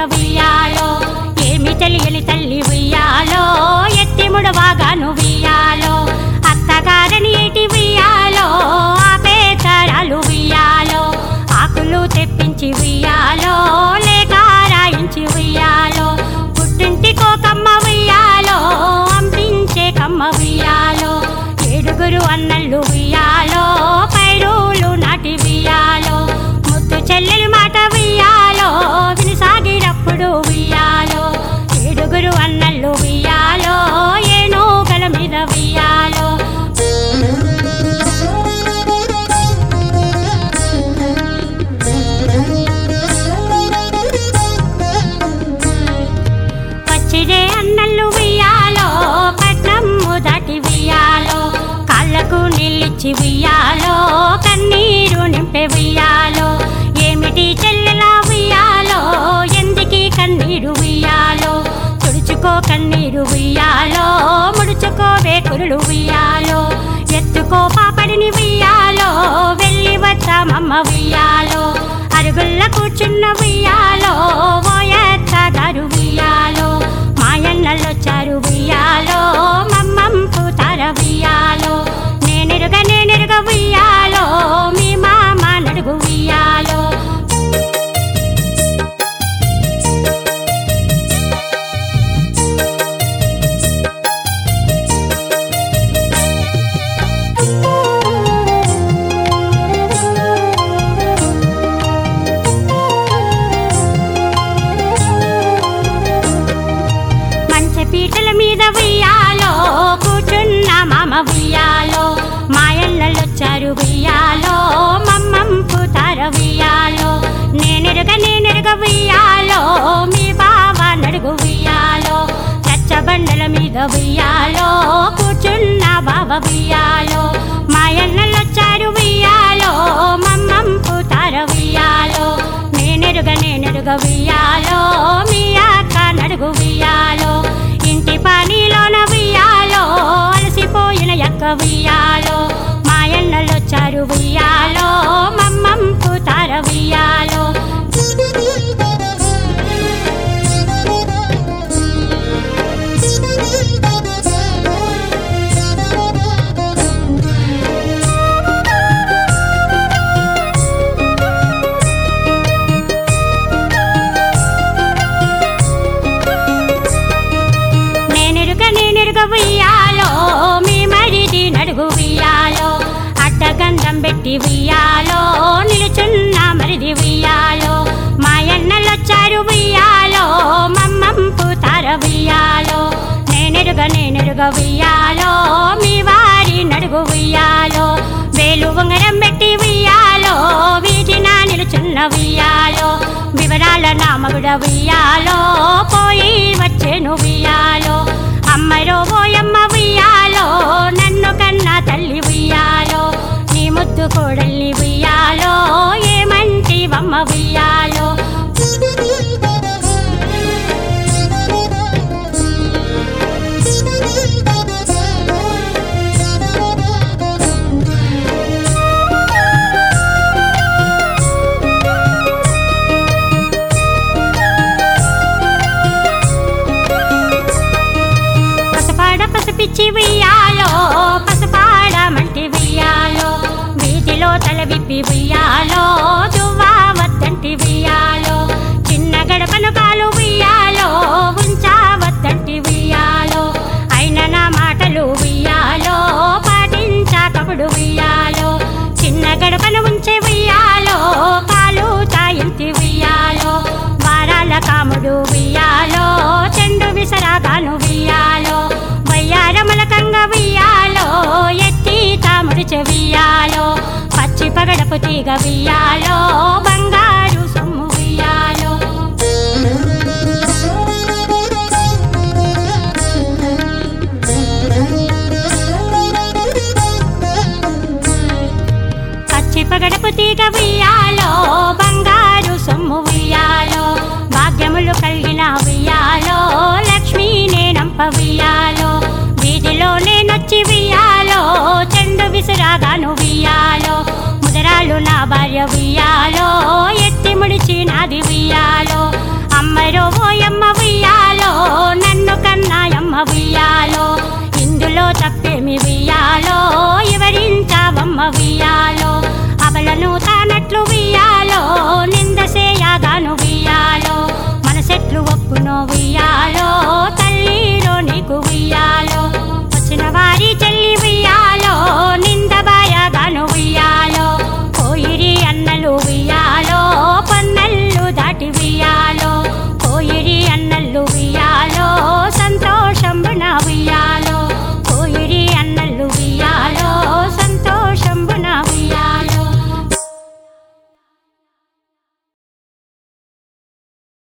వియ్యాలో ఏమి తెలియని తల్లి వియ్యాలో ఎత్తి ముడవాగాను వియ్యాలో అత్తగారని ఏటి వియ్యాలో ఆపే తరాలు వియ్యాలో ఆకులు తెప్పించి వియ్యాలో లేక రాయించి వియ్యాలో పుట్టింటి కోకమ్మ వియ్యాలో అంపించే కమ్మ వియ్యాలో ఏడుగురు అన్నళ్ళు వియ్యాలో పైరులు నాటి వియ్యాలో ముద్దు చెల్లెలి మాట వియ్యాలో వినిసాగినప్పుడు వియ్యాలో ఏడుగురు అన్నళ్ళు వియ్యాలో ఏనుగల మీద వియ్యాలో పచ్చిడే అన్నళ్ళు వియ్యాలో పట్నము దాటి వియ్యాలో కాళ్ళకు నీళ్ళిచ్చి వియ్యాలో కన్నీరు నింపే వియ్యాలో ఏమిటి చెల్లెల వియ్యాలో ఎందుకి కన్నీరు వియ్యాలో తుడుచుకో కన్నీరు వియ్యాలో ముడుచుకో వేకురులు వియ్యాలో ఎత్తుకో పాపడిని వియ్యాలో వెళ్ళి వచ్చామమ్మ వియ్యాలో అరుగుల్ల కూర్చున్న వియ్యాలో ఓయత్త గారు వియ్యాలో మాయన్నలొచ్చారు వియ్యాలో మమ్మం పూతార వియ్యాలో నేనెరుగ నేనెరుగ వియ్యాలో మీ మామ నడుగు వియ్యాలో మంచి పీటల మీద వియ్యాలో కూర్చున్న మామ వియ్యాలో మాయన్నలొచ్చారు వియ్యాలో మమ్మం పుతార వియ్యాలో నేనెరుగ నేనెరుగ వియ్యాలో మీ బావ నడుగు వియ్యాలో చచ్చబండల మీద వియ్యాలో కూర్చున్న బావ వియ్యాలో మాయన్నలొచ్చారు వియ్యాలో మమ్మం పుతార వియ్యాలో నేనెరుగ నేనెరుగ వియ్యాలో మీ అక్క నడుగు వియ్యాలో ఇంటి పనిలోన వియ్యాలో అలసిపోయిన ఎక్క వియ్యాలో మాయన్నలొచ్చారు వియ్యాలో మమ్మం పుతార వియ్యాలో నేనెరుగ నేనెరుగ వియ్యాలో మీ మరిది నడుగు వియ్యాలో అడ్డగంధం పెట్టి వియ్యాలో నిలుచున్న మరిది వియ్యాలో మాయన్నలొచ్చారు వియ్యాలో మమ్మం పుతార వియ్యాలో నేనెరుగ నేనెరుగ వియ్యాలో మీ వారి నడుగు వియ్యాలో వేలు ఉంగరం పెట్టి వియ్యాలో వీధిన నిలుచున్న వియ్యాలో వివరాల నామగుడ వియ్యాలో పోయి వచ్చేను వియ్యాలో అమ్మరో ఓయమ్మ వియ్యాలో నన్ను కన్నా తల్లి వియ్యాలో నీ ముద్దు కోడల్ని వియ్యాలో ఏమంటివమ్మ వియ్యాలో పసపాడ పసిపిచ్చి వియ్యాలో పసపాడ మంటి వియ్యాలో వీధిలో తల విప్పి వియ్యాలో దువ్వా వద్దంటి వియ్యాలో చిన్న గడపను కాలు వియ్యాలో ఉంచా వద్దంటి వియ్యాలో అయిన నా మాటలు వియ్యాలో పాటించాకప్పుడు వియ్యాలో చిన్న గడపను ఉంచే వియ్యాలో కాలు తాయించి వియ్యాలో వారాల కాముడు వియ్యాలో చెండు విసరాగాను వియ్యాలో వయ్యారమలకంగ వియ్యాలో ఎత్తి తాముడు చెవియాలో పచ్చి పగడపు తీగ వియ్యాలో బంగారు సొమ్ము వియ్యాలో పచ్చి పగడపు తీగ వియ్యాలో బంగారు సొమ్ము వియ్యాలో భాగ్యములు కలిగిన వియ్యాలో లక్ష్మీ నేనంప వియ్యాలో వీధిలో నేనొచ్చి వియ్యాలో చెండు విసిరాగాను వియ్యాలో ముదరాలు నా భార్య వియ్యాలో ఎత్తి ముడిచి నాది వియ్యాలో అమ్మరో ఓయమ్మ ఉయ్యాలో నన్ను కన్నాయమ్మ ఉయ్యాలో ఇందులో తప్పేమి ఉయ్యాలో వివరించావమ్మ ఉయ్యాలో అవలను తానట్లు ఉయ్యాలో నిందసేయాగాను ఉయ్యాలో మనసెట్లు ఒప్పునో ఉయ్యాలో తల్లిలో నీకు ఉయ్యాలో